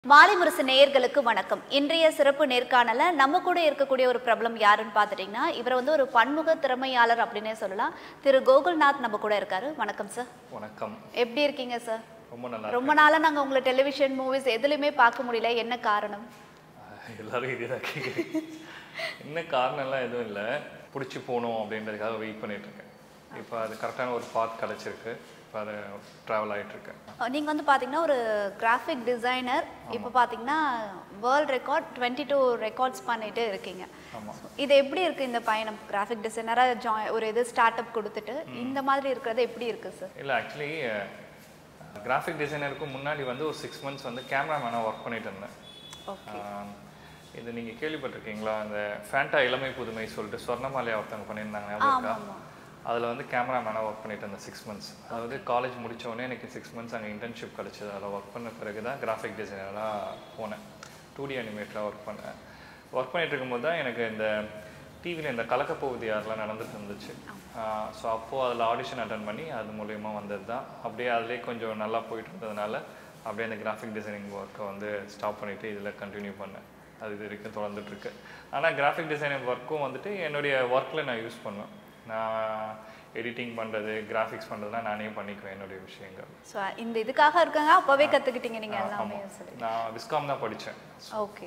மாலை முரசு நேயர்களுக்கு வணக்கம் இன்றைய சிறப்பு நேர்காணல நம்ம கூட இருக்கக்கூடிய ஒரு பிரபலம் யாருன்னு பார்த்துட்டிங்கன்னா இவர் வந்து ஒரு பன்முக திறமையாளர் அப்படின்னே சொல்லலாம் திரு கோகுல்நாத் நம்ம கூட இருக்காரு வணக்கம் சார் வணக்கம் எப்படி இருக்கீங்க சார் ரொம்ப நல்லா ரொம்ப நாளா நாங்க உங்களை டெலிவிஷன் மூவிஸ் எதுலையுமே பார்க்க முடியல என்ன காரணம் இருக்கு. எல்லாரும் இதே தான் கேட்குறீங்க என்ன காரணம்லாம் எதுவும் இல்லை பிடிச்சி போகணும் அப்படின்றதுக்காக வெயிட் பண்ணிட்டு இருக்கேன் இப்போ அது கரெக்டான ஒரு பாத் கிடச்சிருக்கு இப்போ அது ட்ராவல் ஆகிட்டு இருக்கேன் அஹ் நீங்க வந்து பாத்தீங்கன்னா ஒரு கிராஃபிக் டிசைனர் இப்போ பாத்தீங்கன்னா world record twenty two records பண்ணிட்டு இருக்கீங்க ஆமாம் இது எப்படி இருக்கு இந்த பயணம் கிராஃபிக் டிசைனரா ஜாய் ஒரு இது ஸ்டார்ட் அப் கொடுத்துட்டு இந்த மாதிரி இருக்கிறது எப்படி இருக்கு சார் இல்லை ஆக்சுவலி கிராஃபிக் டிசைனருக்கு முன்னாடி வந்து ஒரு சிக்ஸ் மந்த்ஸ் வந்து கேமராமேனாக ஒர்க் பண்ணிட்டு இருந்தேன் ஓகே ஆம், இது நீங்கள் கேள்விப்பட்டிருக்கீங்களா அந்த ஃபேண்டா இளமை புதுமை சொல்லிட்டு சொர்ணமாலையா ஒருத்தவங்க பண்ணியிருந்தாங்க ஞாபகம் ஆமா இருக்கா? ஆமா அதில் வந்து கேமராமேனாக ஒர்க் பண்ணிட்டு இருந்தேன் சிக்ஸ் மந்த்ஸ் அதாவது காலேஜ் முடிச்ச உடனே எனக்கு சிக்ஸ் மந்த்ஸ் அங்கே இன்டர்ன்ஷிப் கிடச்சிது அதில் ஒர்க் பண்ண பிறகு தான் கிராஃபிக் டிசைனராக போனேன் டூ டி அனிமேட்டராக ஒர்க் பண்ணேன் ஒர்க் பண்ணிட்டு இருக்கும்போது தான் எனக்கு இந்த டிவியில் இந்த கலக்கப்பகுதி யாரெல்லாம் நடந்துட்டு இருந்துச்சு ஸோ அப்போது அதில் ஆடிஷன் அட்டன் பண்ணி அது மூலயமா வந்தது தான் அப்படியே அதிலே கொஞ்சம் நல்லா போயிட்டு இருந்ததுனால அப்படியே அந்த கிராஃபிக் டிசைனிங் ஒர்க்கை வந்து ஸ்டாப் பண்ணிவிட்டு இதில் கண்டினியூ பண்ணேன் அது இது வரைக்கும் தொடர்ந்துட்டு இருக்கு ஆனால் கிராஃபிக் டிசைனிங் ஒர்க்கும் வந்துட்டு என்னுடைய ஒர்க்கில் நான் யூஸ் பண்ணுவேன் நான் எடிட்டிங் பண்ணுறது கிராஃபிக்ஸ் பண்ணுறதுலாம் நானே பண்ணிக்குவேன் என்னுடைய விஷயங்கள் ஸோ இந்த இதுக்காக இருக்காங்க அப்பவே கத்துக்கிட்டீங்க நீங்க எல்லாமே ஆமாம் சொல்லி நான் விஸ்காம் தான் படித்தேன் ஓகே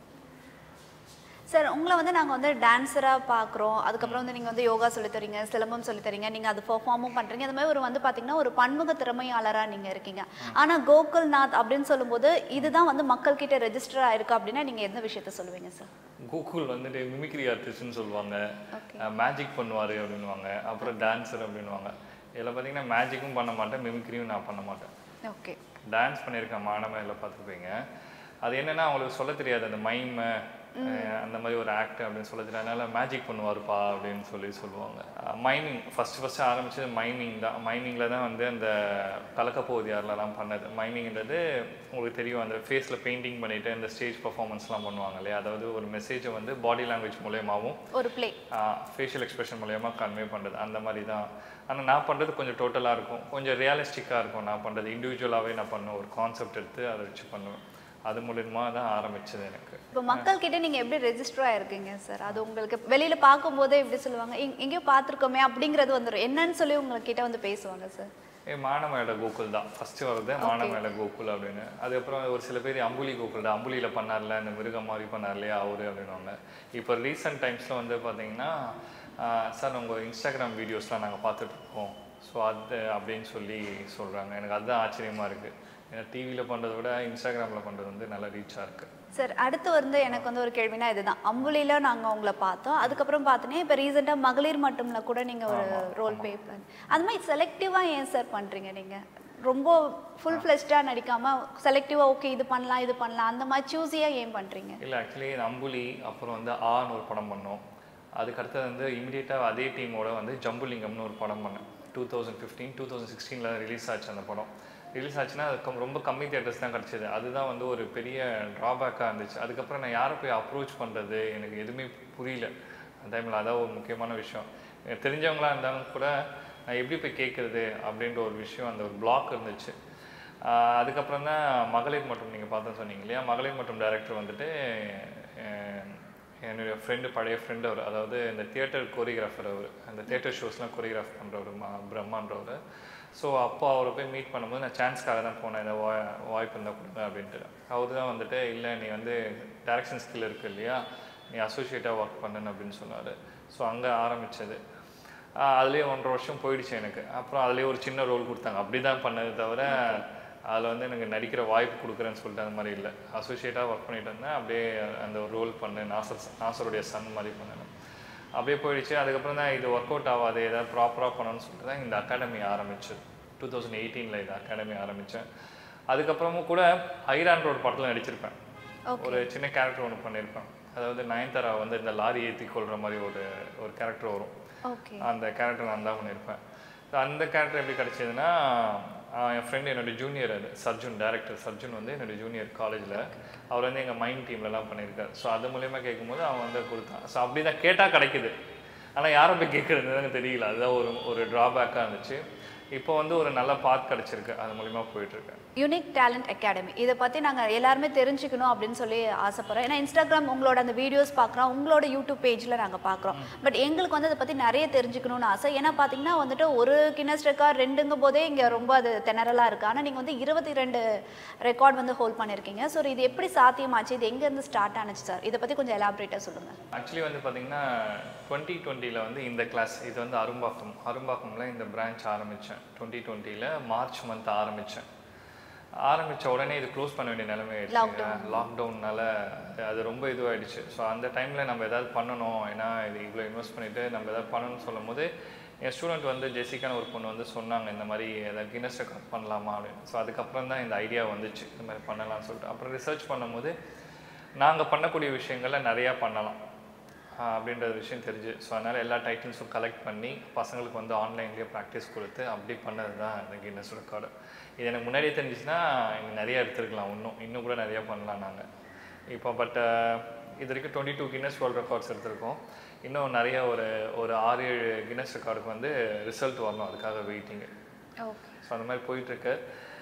சார் உங்களை வந்து நாங்கள் வந்து டான்ஸராக பார்க்குறோம் அதுக்கப்புறம் வந்து நீங்கள் வந்து யோகா சொல்லித் தரீங்க சிலம்பம் சொல்லித் தரீங்க நீங்கள் அது பெர்ஃபார்மும் பண்ணுறீங்க அந்த மாதிரி ஒரு வந்து பார்த்தீங்கன்னா ஒரு பன்முக திறமையாளராக நீங்கள் இருக்கீங்க ஆனால் கோகுல்நாத் அப்படின்னு சொல்லும்போது இதுதான் வந்து மக்கள்கிட்ட ரெஜிஸ்டர் ஆயிருக்கு அப்படின்னா நீங்கள் எந்த விஷயத்த சொல்லுவீங்க சார் கோகுல் வந்துட்டு மிமிக்ரி ஆர்டிஸ்ட்னு சொல்லுவாங்க ஓகே மேஜிக் பண்ணுவார் அப்படின்வாங்க அப்புறம் டான்ஸர் அப்படின்வாங்க இதில் பார்த்தீங்கன்னா மேஜிக்கும் பண்ண மாட்டேன் மிமிக்ரியும் நான் பண்ண மாட்டேன் ஓகே டான்ஸ் பண்ணியிருக்கேன் மானமையில் பார்த்துருப்பீங்க அது என்னன்னா அவங்களுக்கு சொல்ல தெரியாது அந்த மைம் அந்த மாதிரி ஒரு ஆக்ட் அப்படின்னு சொல்ல தெரியாது அதனால மேஜிக் பண்ணுவாருப்பா அப்படின்னு சொல்லி சொல்லுவாங்க மைமிங் ஃபர்ஸ்ட் ஃபர்ஸ்ட் ஆரம்பிச்சது மைமிங் தான் மைமிங்கில் தான் வந்து அந்த கலக்கப்போகுது யாரெல்லாம் பண்ணது மைமிங்ன்றது உங்களுக்கு தெரியும் அந்த ஃபேஸில் பெயிண்டிங் பண்ணிட்டு இந்த ஸ்டேஜ் பர்ஃபார்மன்ஸ்லாம் பண்ணுவாங்க இல்லையா அதாவது ஒரு மெசேஜை வந்து பாடி லாங்குவேஜ் மூலயமாவும் ஒரு ப்ளே ஃபேஷியல் எக்ஸ்பிரஷன் மூலயமா கன்வே பண்ணுறது அந்த மாதிரி தான் ஆனால் நான் பண்ணுறது கொஞ்சம் டோட்டலாக இருக்கும் கொஞ்சம் ரியலிஸ்டிக்காக இருக்கும் நான் பண்ணுறது இண்டிவிஜுவலாகவே நான் பண்ணுவேன் ஒரு கான்செப்ட் எடுத்து அதை வச்சு பண்ணுவேன் அது மூலியமாக தான் ஆரம்பிச்சது எனக்கு இப்போ மக்கள்கிட்ட நீங்கள் எப்படி ரெஜிஸ்டர் ஆயிருக்கீங்க சார் அது உங்களுக்கு வெளியில் பார்க்கும்போதே எப்படி சொல்லுவாங்க "எங்- எங்கேயோ பார்த்துருக்கோமே அப்படிங்கிறது வந்துடும் என்னன்னு சொல்லி உங்ககிட்ட வந்து பேசுவாங்க சார் ஏ மானமேல கோகுல் தான் ஃபஸ்ட்டு வருது மானமேல கோகுல் அப்படின்னு அதுக்கப்புறம் ஒரு சில பேர் அம்புலி கோகுல் தான் அம்புலியில் பண்ணார்ல இந்த மிருகம் மாதிரி பண்ணார் இல்லையா அவரு அப்படின்வாங்க இப்போ ரீசெண்ட் டைம்ஸில் வந்து பார்த்தீங்கன்னா சார் உங்கள் இன்ஸ்டாகிராம் வீடியோஸ்லாம் நாங்கள் பார்த்துட்ருக்கோம் ஸோ அது அப்படின்னு சொல்லி சொல்கிறாங்க எனக்கு அதுதான் ஆச்சரியமாக இருக்குது ஏன்னா டிவியில் பண்ணுறத விட இன்ஸ்டாகிராமில் பண்ணுறது வந்து நல்லா ரீச்சாக இருக்குது சார் அடுத்து வந்து எனக்கு வந்து ஒரு கேள்வினா இதுதான் அம்புலியில் நாங்கள் உங்களை பார்த்தோம் அதுக்கப்புறம் பார்த்தோன்னே இப்போ ரீசெண்டாக மகளிர் மட்டும்ல கூட நீங்கள் ஒரு ரோல் ப்ளே பண்ணி அது மாதிரி செலக்டிவாக ஏன் சார் பண்ணுறீங்க நீங்கள் ரொம்ப ஃபுல் ஃப்ளெஷ்டாக நடிக்காமல் செலக்டிவாக ஓகே இது பண்ணலாம் இது பண்ணலாம் அந்த மாதிரி சூஸியாக ஏன் பண்ணுறீங்க இல்லை ஆக்சுவலி அம்புலி அப்புறம் வந்து ஆன்னு ஒரு படம் பண்ணோம் அதுக்கு அடுத்தது வந்து இமிடியேட்டாக அதே டீமோட வந்து ஜம்புலிங்கம்னு ஒரு படம் பண்ணேன் two thousand fifteen two thousand சிக்ஸ்டீனில் ரிலீஸ் ஆச்சு அந்த படம் ரிலீஸ் ஆச்சுன்னா அது கம்- ரொம்ப கம்மி தியேட்டர்ஸ் தான் கிடச்சிது அதுதான் வந்து ஒரு பெரிய ட்ராபேக்காக இருந்துச்சு அதுக்கப்புறம் நான் யாரை போய் அப்ரோச் பண்ணுறது எனக்கு எதுவுமே புரியல அந்த டைமில் அதான் ஒரு முக்கியமான விஷயம் எனக்கு தெரிஞ்சவங்களா இருந்தாலும் கூட நான் எப்படி போய் கேட்குறது அப்படின்ற ஒரு விஷயம் அந்த ஒரு பிளாக் இருந்துச்சு ஆஹ் அதுக்கப்புறம் தான் மகளிர் மற்றும் நீங்கள் பார்த்தா சொன்னீங்க இல்லையா மகளிர் மற்றும் டைரக்டர் வந்துட்டு அஹ், என்னுடைய ஃப்ரெண்டு பழைய ஃப்ரெண்டு அவர் அதாவது இந்த தியேட்டர் கோரியோகிராஃபர் அவர் அந்த தியேட்டர் ஷோஸ்லாம் கோரியோகிராஃப் பண்ணுறவர் மா பிரம்மான்றவர் ஸோ அப்போ அவரை போய் மீட் பண்ணும்போது நான் சான்ஸ்க்காக தான் போனேன் இந்த வா வாய்ப்பு இருந்தால் கொடுங்க அப்படின்ட்டு அவர் தான் வந்துட்டு இல்லை நீ வந்து டைரக்ஷன் ஸ்கில் இருக்கு இல்லையா நீ அசோசியேட்டாக ஒர்க் பண்ணுன்னு அப்படின்னு சொன்னார் ஸோ அங்கே ஆரம்பித்தது அதுலேயே ஒன்றரை வருஷம் போயிடுச்சு எனக்கு அப்புறம் அதுலேயே ஒரு சின்ன ரோல் கொடுத்தாங்க அப்படி தான் பண்ணது தவிர அதில் வந்து எனக்கு நடிக்கிற வாய்ப்பு கொடுக்குறேன்னு சொல்லிட்டு அந்த மாதிரி இல்லை அசோசியேட்டாக ஒர்க் பண்ணிட்டு இருந்தேன் அப்படியே அந்த ஒரு ரோல் பண்ணு நாசர் நாசருடைய சன் மாதிரி பண்ணேன் அப்படியே போயிடுச்சு அதுக்கப்புறம் தான் இது ஒர்க் அவுட் ஆகாது ஏதாவது ப்ராப்பராக பண்ணணும்னு சொல்லிட்டு தான் இந்த அகாடமி ஆரம்பிச்சது டூ தௌசண்ட் எயிட்டீனில் இந்த அகாடமி ஆரம்பித்தேன் அதுக்கப்புறமும் கூட ஐரான் ரோட் படத்தில் நடிச்சிருப்பேன் ஓகே ஒரு சின்ன கேரக்டர் ஒன்று பண்ணியிருப்பேன் அதாவது நயன்தாரா வந்து இந்த லாரி ஏற்றி கொள்கிற மாதிரி ஒரு ஒரு கேரக்டர் வரும் ஓகே அந்த கேரக்டர் நான் தான் பண்ணியிருப்பேன் So, அந்த கேரக்டர் எப்படி கிடைச்சதுன்னா ஆஹ் என் ஃப்ரெண்டு என்னோட ஜூனியர் அது சர்ஜுன் டேரக்டர் சர்ஜுன் வந்து என்னோட ஜூனியர் காலேஜில் அவர் வந்து எங்கள் மைண்ட் டீம்லலாம் பண்ணியிருக்காரு ஸோ அது மூலயமா கேட்கும்போது அவன் வந்து கொடுத்தான் ஸோ அப்படி தான் கேட்டால் கிடைக்குது ஆனால் யாரை போய் கேட்குறதுன்னு தெரியல அதுதான் ஒரு ஒரு ட்ராபேக்காக இருந்துச்சு இப்போ வந்து ஒரு நல்ல பாத் கிடச்சிருக்கு அது மூலிமா போயிட்டுருக்கு யூனிக் டேலண்ட் அகாடமி இதை பற்றி நாங்கள் எல்லாருமே தெரிஞ்சுக்கணும் அப்படின்னு சொல்லி ஆசைப்படுறோம் ஏன்னா இன்ஸ்டாகிராம் உங்களோட அந்த வீடியோஸ் பார்க்குறோம் உங்களோட யூடியூப் பேஜில் நாங்கள் பார்க்குறோம் பட் எங்களுக்கு வந்து அதை பற்றி நிறைய தெரிஞ்சுக்கணும்னு ஆசை ஏன்னா பார்த்தீங்கன்னா வந்துட்டு ஒரு கின்னஸ் ரெக்கார்ட் ரெண்டுங்கும் போதே இங்கே ரொம்ப அது திணறலாக இருக்குது ஆனால் நீங்கள் வந்து இருபத்தி ரெண்டு ரெக்கார்ட் வந்து ஹோல்ட் பண்ணியிருக்கீங்க ஸோ இது எப்படி சாத்தியமாச்சு இது எங்கேருந்து ஸ்டார்ட் ஆனுச்சு சார் இதை பற்றி கொஞ்சம் எலாபரேட்டாக சொல்லுங்கள் ஆக்சுவலி வந்து பார்த்தீங்கன்னா டுவெண்ட்டி டுவெண்ட்டியில் வந்து இந்த கிளாஸ் இது வந்து அரும்பாக்கம் அரும்பாக்கம்ல இந்த பிரான்ச் ஆரம்பித்தேன் டுவெண்ட்டி டுவெண்ட்டியில் மார்ச் மந்த் ஆரம்பித்தேன் ஆரம்பித்த உடனே இது க்ளோஸ் பண்ண வேண்டிய நிலைமை ஆயிடுச்சு லாக்டவுன்னால அது ரொம்ப இதுவாகிடுச்சு ஸோ அந்த டைமில் நம்ம எதாவது பண்ணணும் ஏன்னா இது இவ்வளோ இன்வெஸ்ட் பண்ணிவிட்டு நம்ம எதாவது பண்ணணும்னு சொல்லும் போது என் ஸ்டூடெண்ட் வந்து ஜெசிக்கான ஒரு பொண்ணு வந்து சொன்னாங்க இந்த மாதிரி ஏதாவது கின்னஸ் ரெக்கார்ட் பண்ணலாமா அப்படின்னு ஸோ அதுக்கப்புறம் தான் இந்த ஐடியா வந்துச்சு இந்த மாதிரி பண்ணலாம்னு சொல்லிட்டு அப்புறம் ரிசர்ச் பண்ணும்போது நாங்கள் பண்ணக்கூடிய விஷயங்களை நிறையா பண்ணலாம் ஆஹ் அப்படின்ற ஒரு விஷயம் தெரிஞ்சு ஸோ அதனால் எல்லா டைட்டில்ஸும் கலெக்ட் பண்ணி பசங்களுக்கு வந்து ஆன்லைன்லேயே ப்ராக்டிஸ் கொடுத்து அப்படி பண்ணது தான் இந்த கின்னஸ் ரெக்கார்டு இது எனக்கு முன்னாடியே தெரிஞ்சிச்சுன்னா இங்கே நிறைய எடுத்துருக்கலாம் இன்னும் இன்னும் கூட நிறையா பண்ணலாம் நாங்கள் இப்போ பட் இது வரைக்கும் twenty two Guinness world records எடுத்திருக்கோம் இன்னும் நிறைய ஒரு ஒரு ஆறு ஏழு கின்னஸ் ரெக்கார்டுக்கு வந்து ரிசல்ட் வரணும் அதுக்காக வெயிட்டிங்கு ஓகே ஸோ அந்த மாதிரி போயிட்டுருக்கு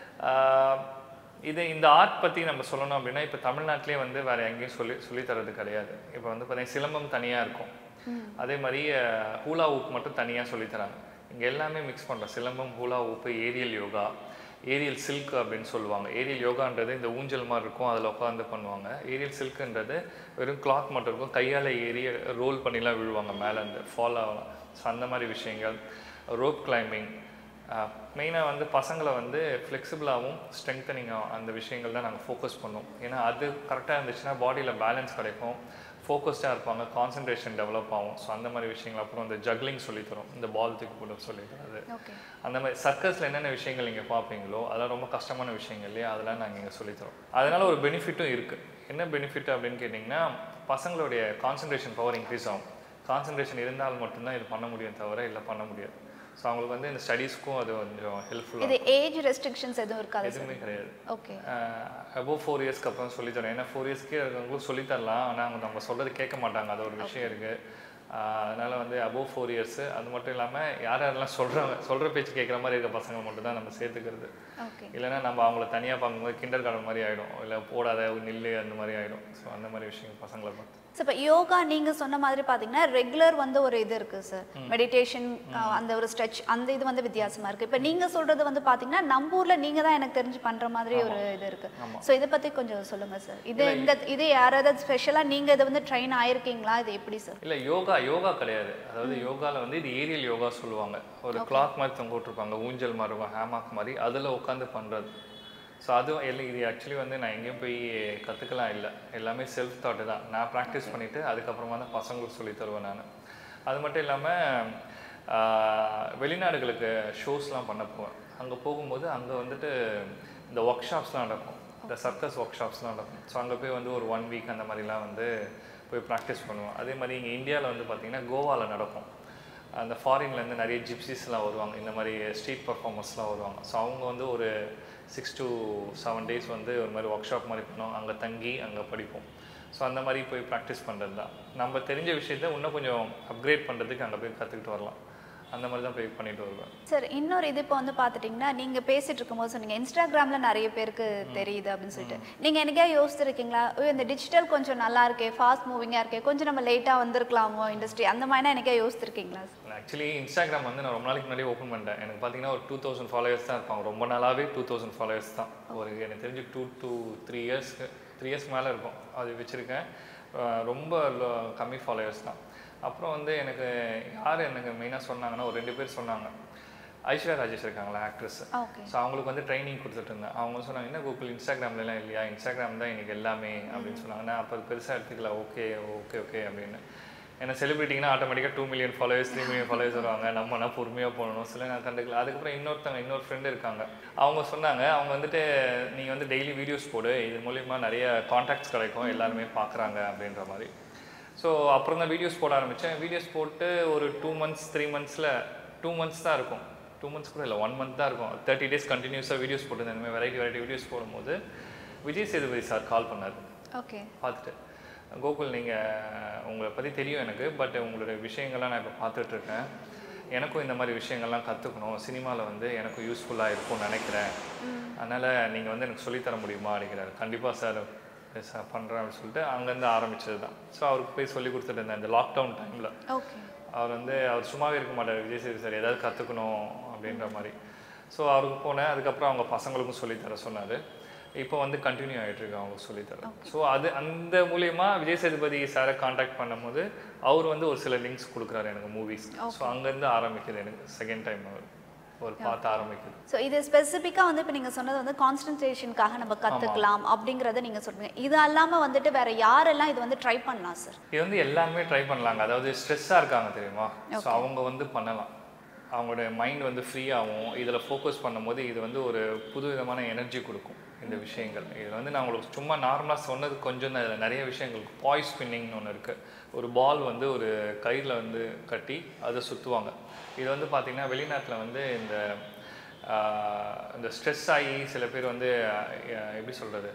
இது இந்த ஆர்ட் பற்றி நம்ம சொல்லணும் அப்படின்னா இப்போ தமிழ்நாட்டிலே வந்து வேறு எங்கேயும் சொல்லி சொல்லித் தரது கிடையாது இப்போ வந்து பார்த்தீங்கன்னா சிலம்பம் தனியாக இருக்கும் அதே மாதிரி ஹூலா ஊப் மட்டும் தனியாக சொல்லித்தராங்க இங்கே எல்லாமே மிக்ஸ் பண்ணுறோம் silambam hula hoop aerial yoga aerial silk அப்படின்னு சொல்லுவாங்க ஏரியல் யோகான்றது இந்த ஊஞ்சல் மாதிரி இருக்கும் அதில் உட்காந்து பண்ணுவாங்க ஏரியல் சில்க்குன்றது வெறும் கிளாத் மட்டும் இருக்கும் கையால் ஏறி ரோல் பண்ணிலாம் விழுவாங்க மேலேருந்து ஃபால் ஆகலாம் ஸோ அந்த மாதிரி விஷயங்கள் ரோப் கிளைம்பிங் மெயினாக வந்து பசங்களை வந்து ஃப்ளெக்சிபிளாகவும் ஸ்ட்ரெங்தனிங்காகவும் அந்த விஷயங்கள் தான் நாங்கள் ஃபோக்கஸ் பண்ணோம் ஏன்னா அது கரெக்டாக இருந்துச்சுன்னா பாடியில் பேலன்ஸ் கிடைக்கும் ஃபோக்கஸ்டாக இருப்பாங்க கான்சன்ட்ரேஷன் டெவலப் ஆகும் ஸோ அந்த மாதிரி விஷயங்கள் அப்புறம் இந்த ஜக்லிங் சொல்லித்தரோம் இந்த பால் தூக்கி போட்டு சொல்லித்தரது ஓகே அந்த மாதிரி சர்க்கஸில் என்னென்ன விஷயங்கள் நீங்கள் பார்ப்பீங்களோ அதெல்லாம் ரொம்ப கஷ்டமான விஷயங்கள் இல்லையா அதெல்லாம் நாங்கள் இங்கே சொல்லித்தரோம் அதனால ஒரு பெனிஃபிட்டும் இருக்குது என்ன பெனிஃபிட் அப்படின்னு கேட்டிங்கன்னா பசங்களுடைய கான்சன்ட்ரேஷன் பவர் இன்க்ரீஸ் ஆகும் கான்சன்ட்ரேஷன் இருந்தால் மட்டும்தான் இது பண்ண முடியும் தவிர இல்லை பண்ண முடியாது ஸோ அவங்களுக்கு வந்து இந்த ஸ்டடீஸ்க்கும் அது கொஞ்சம் ஹெல்ப்ஃபுல்லாக இது ஏஜ் ரெஸ்ட்ரிக்ஷன்ஸ் எதுவும் இருக்காது சார் எதுவுமே கிடையாது ஓகே அபோவ் ஃபோர் இயர்ஸ்க்கு அப்புறம் சொல்லி தரோம் ஏன்னா ஃபோர் இயர்ஸ்க்கே இருக்கவங்களுக்கு சொல்லி தரலாம் ஆனால் அவங்க நம்ம சொல்கிறது கேட்க மாட்டாங்க அது ஒரு விஷயம் இருக்குது அதனால் வந்து அபோவ் ஃபோர் இயர்ஸு அது மட்டும் இல்லாமல் யார் யாரெல்லாம் சொல்கிறாங்க சொல்கிற பேச்சு கேட்குற மாதிரி இருக்க பசங்க மட்டும் தான் நம்ம சேர்த்துக்கிறது ஓகே இல்லைன்னா நம்ம அவங்கள தனியாக பார்க்கும்போது கிண்டர் கார்டன் மாதிரி ஆகிடும் இல்லை போடாத நில்லு அந்த மாதிரி ஆகிடும் ஸோ அந்த மாதிரி விஷயம் பசங்களை பார்த்து ஸோ இப்போ யோகா நீங்கள் சொன்ன மாதிரி பார்த்தீங்கன்னா ரெகுலர் வந்து ஒரு இது இருக்குது சார் மெடிடேஷன் அந்த ஒரு ஸ்ட்ரெச் அந்த இது வந்து வித்தியாசமாக இருக்குது இப்போ நீங்கள் சொல்கிறது வந்து பார்த்தீங்கன்னா நம்ம ஊரில் நீங்கள் தான் எனக்கு தெரிஞ்சு பண்ணுற மாதிரி ஒரு இது இருக்குது ஸோ இதை பற்றி கொஞ்சம் சொல்லுங்கள் சார் இது இந்த இது யாராவது ஸ்பெஷலாக நீங்கள் இதை வந்து ட்ரெயின் ஆயிருக்கீங்களா இது எப்படி சார் இல்லை யோகா யோகா கிடையாது அதாவது யோகாவில் வந்து இது ஏரியல் யோகா சொல்லுவாங்க ஒரு கிளாத் மாதிரி தொங்க விட்டுருப்பாங்க ஊஞ்சல் மாதிரி இருக்கும் ஹேமாக் மாதிரி அதில் உட்காந்து பண்ணுறது ஸோ அதுவும் இல்லை இது ஆக்சுவலி வந்து நான் எங்கேயும் போய் கற்றுக்கலாம் இல்லை எல்லாமே செல்ஃப் தாட்டு தான் நான் ப்ராக்டிஸ் பண்ணிவிட்டு அதுக்கப்புறமா தான் பசங்களுக்கு சொல்லி தருவேன் நான் அது மட்டும் இல்லாமல் வெளிநாடுகளுக்கு ஷோஸ்லாம் பண்ண போவேன் அங்கே போகும்போது அங்கே வந்துட்டு இந்த ஒர்க் ஷாப்ஸ்லாம் நடக்கும் இந்த சர்க்கஸ் ஒர்க் ஷாப்ஸ்லாம் நடக்கும் ஸோ அங்கே போய் வந்து ஒரு ஒன் வீக் அந்த மாதிரிலாம் வந்து போய் ப்ராக்டிஸ் பண்ணுவோம் அதே மாதிரி இங்கே இந்தியாவில் வந்து பார்த்திங்கன்னா கோவாவில் நடக்கும் அந்த ஃபாரின்லேருந்து நிறைய ஜிப்சிஸ்லாம் வருவாங்க இந்த மாதிரி ஸ்ட்ரீட் பர்ஃபார்மர்ஸ்லாம் வருவாங்க ஸோ அவங்க வந்து ஒரு சிக்ஸ் to செவன் டேஸ் வந்து ஒரு மாதிரி ஒர்க் ஷாப் மாதிரி பண்ணுவோம் அங்கே தங்கி அங்கே படிப்போம் ஸோ அந்த மாதிரி போய் ப்ராக்டிஸ் பண்ணுறது தான் நம்ம தெரிஞ்ச விஷயத்த இன்னும் கொஞ்சம் அப்கிரேட் பண்ணுறதுக்கு அங்கே போய் கற்றுக்கிட்டு வரலாம் அந்த மாதிரி தான் போய் பண்ணிட்டு வருவேன் சார் இன்னொரு இது இப்போ வந்து பார்த்துட்டிங்கன்னா நீங்கள் பேசிட்டு இருக்கும்போது சொன்னீங்க இன்ஸ்டாகிராமில் நிறைய பேருக்கு தெரியுது அப்படின்னு சொல்லிட்டு நீங்கள் எனக்கே யோசிச்சிருக்கீங்களா "ஐயோ, இந்த டிஜிட்டல் கொஞ்சம் நல்லா இருக்கே ஃபாஸ்ட் மூவிங்காக இருக்கே கொஞ்சம் நம்ம லேட்டாக வந்திருக்கலாமோ இண்டஸ்ட்ரி அந்த மாதிரினா எனக்கே யோசிச்சிருக்கீங்களா ஆக்சுவலி இன்ஸ்டாகிராம் வந்து நான் ரொம்ப நாளைக்கு முன்னாடி ஓப்பன் பண்ணிட்டேன் எனக்கு பார்த்தீங்கன்னா ஒரு டூ தௌசண்ட் ஃபாலோவர்ஸ் தான் இருப்பாங்க ரொம்ப நாளாகவே டூ தௌசண்ட் ஃபாலோவர்ஸ் தான் ஒரு எனக்கு தெரிஞ்சு டூ டூ த்ரீ இயர்ஸ்க்கு த்ரீ இயர்ஸ் மேலே இருக்கும் அது வச்சுருக்கேன் அஹ் ரொம்ப lo- கம்மி ஃபாலோவர்ஸ் தான் அப்புறம் வந்து எனக்கு யார் எனக்கு மெயினாக சொன்னாங்கன்னா ஒரு ரெண்டு பேர் சொன்னாங்க ஐஸ்வர்யா ராஜேஷ் இருக்காங்களா ஆக்ட்ரஸ் ஓகே ஸோ அவங்களுக்கு வந்து ட்ரைனிங் கொடுத்துட்டு இருந்தேன் அவங்க சொன்னாங்க என்ன கூகுள் இன்ஸ்டாகிராம்லலாம் இல்லையா இன்ஸ்டாகிராம் தான் எனக்கு எல்லாமே அப்படின்னு சொன்னாங்க நான் அப்போ பெருசாக எடுத்துக்கல ஓகே ஓகே ஓகே அப்படின்னு ஏன்னா செலிபிரிட்டிங்கன்னா ஆட்டோமேட்டிக்காக two million followers three million followers வருவாங்க நம்மனா பொறுமையாக போகணும் சில நான் கண்டுக்கல அதுக்கப்புறம் இன்னொருத்தவங்க இன்னொரு ஃப்ரெண்டு இருக்காங்க அவங்க சொன்னாங்க அவங்க வந்துட்டு நீங்கள் வந்து டெய்லி வீடியோஸ் போடு இது மூலிமா நிறைய காண்டாக்ட்ஸ் கிடைக்கும் எல்லாருமே பார்க்குறாங்க அப்படின்ற மாதிரி ஸோ அப்புறம் தான் வீடியோஸ் போட ஆரம்பித்தேன் வீடியோஸ் போட்டு ஒரு டூ மந்த்ஸ் த்ரீ மந்த்ஸில் டூ மந்த்ஸ் தான் இருக்கும் டூ மந்த்ஸ் கூட இல்லை ஒன் மந்த் தான் இருக்கும் தேர்ட்டி டேஸ் கண்டினியூஸாக வீடியோஸ் போட்டு இந்த மாதிரி வெரைட்டி வெரைட்டி வீடியோஸ் போடும்போது விஜய் சேதுபதி சார் கால் பண்ணார் ஓகே பார்த்துட்டு கோகுல் நீங்கள் உங்களை பற்றி தெரியும் எனக்கு பட் உங்களுடைய விஷயங்கள்லாம் நான் இப்போ பார்த்துட்ருக்கேன் எனக்கும் இந்த மாதிரி விஷயங்கள்லாம் கற்றுக்கணும் சினிமாவில் வந்து எனக்கும் யூஸ்ஃபுல்லாக இருக்கும்னு நினைக்கிறேன் அதனால் நீங்கள் வந்து எனக்கு சொல்லித் தர முடியுமா அப்படிங்கிறாரு கண்டிப்பாக சார் சார் பண்ணுறேன் அப்படின்னு சொல்லிட்டு அங்கேருந்து ஆரம்பிச்சது தான் ஸோ அவருக்கு போய் சொல்லி கொடுத்துட்டு இருந்தேன் இந்த லாக்டவுன் டைமில் ஓகே அவர் வந்து அவர் சும்மாவே இருக்க மாட்டார் விஜய் சேது சார் ஏதாவது கற்றுக்கணும் அப்படின்ற மாதிரி ஸோ அவருக்கு போனேன் அதுக்கப்புறம் அவங்க பசங்களுக்கும் சொல்லித் தர சொன்னார் இப்போ வந்து கண்டினியூ ஆகிட்டு இருக்கு அவங்க சொல்லித் தர ஸோ அது அந்த மூலியமா விஜய் சேதுபதி சாரை காண்டாக்ட் பண்ணும்போது அவர் வந்து ஒரு சில லிங்க்ஸ் கொடுக்குறாரு எனக்கு மூவிஸ் ஸோ அங்கேருந்து ஆரம்பிக்குது எனக்கு செகண்ட் டைம் அவர் ஒரு பார்த்து ஆரம்பிக்குது ஸோ இது ஸ்பெசிஃபிக்காக வந்து இப்போ நீங்கள் சொன்னது வந்து கான்சன்ட்ரேஷனுக்காக நம்ம கற்றுக்கலாம் அப்படிங்கிறத நீங்கள் சொல்றீங்க இது அல்லாமல் வந்துட்டு வேற யாரெல்லாம் இது வந்து ட்ரை பண்ணலாம் சார் இது வந்து எல்லாருமே ட்ரை பண்ணலாங்க அதாவது ஸ்ட்ரெஸ்ஸாக இருக்காங்க தெரியுமா ஸோ அவங்க வந்து பண்ணலாம் அவங்களுடைய மைண்ட் வந்து ஃப்ரீயாகும் இதில் ஃபோக்கஸ் பண்ணும்போது இது வந்து ஒரு புது விதமான எனர்ஜி கொடுக்கும் இந்த விஷயங்கள் இதில் வந்து நான் உங்களுக்கு சும்மா நார்மலாக சொன்னது கொஞ்சம் தான் இதில் நிறைய விஷயங்கள் பாய் ஸ்பின்னிங்னு ஒன்று இருக்குது ஒரு பால் வந்து ஒரு கயிறில் வந்து கட்டி அதை சுற்றுவாங்க இது வந்து பார்த்திங்கன்னா வெளிநாட்டில் வந்து இந்த ஆஹ், இந்த ஸ்ட்ரெஸ் ஆகி சில பேர் வந்து ஆஹ், எப்படி சொல்கிறது